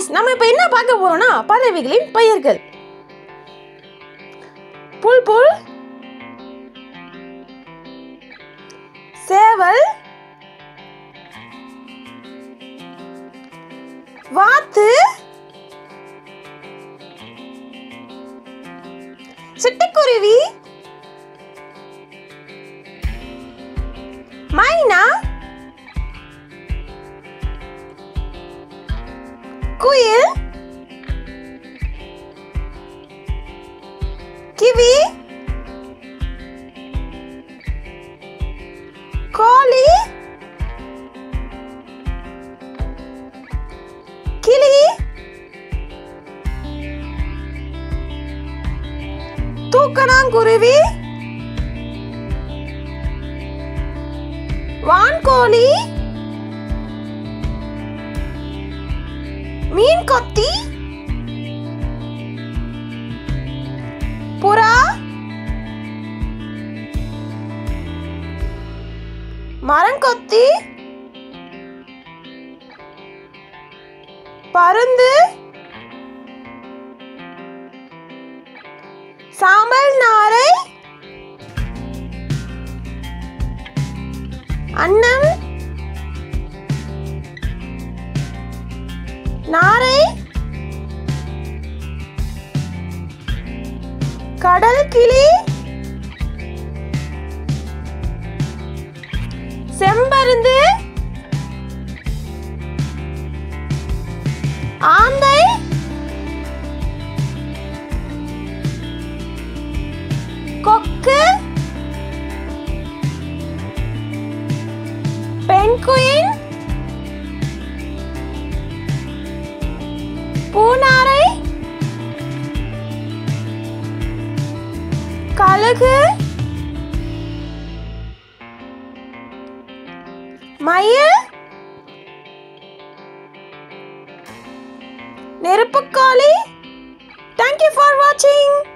குட்டீஸ் நம்ம இப்போ என்ன பார்க்க போறோம்னா பறவைகளின் பெயர்கள் புல் புல் சேவல் வாத்து சிட்டுக்குருவி மைனா குயில் கிவி கோழி கிளி தூக்கணாங்குருவி வான்கோழி மீன் கொத்தி புறா மரங்கொத்தி பருந்து சாம்பல் நாரை அன்னம் நாரை கடல் கிளி செம்பருந்து ஆந்தை கொக்கு பெண்குயின் பூனாரை கழுகு மயில் நெருப்புக்கோழி தேங்க்யூ ஃபார் வாட்சிங்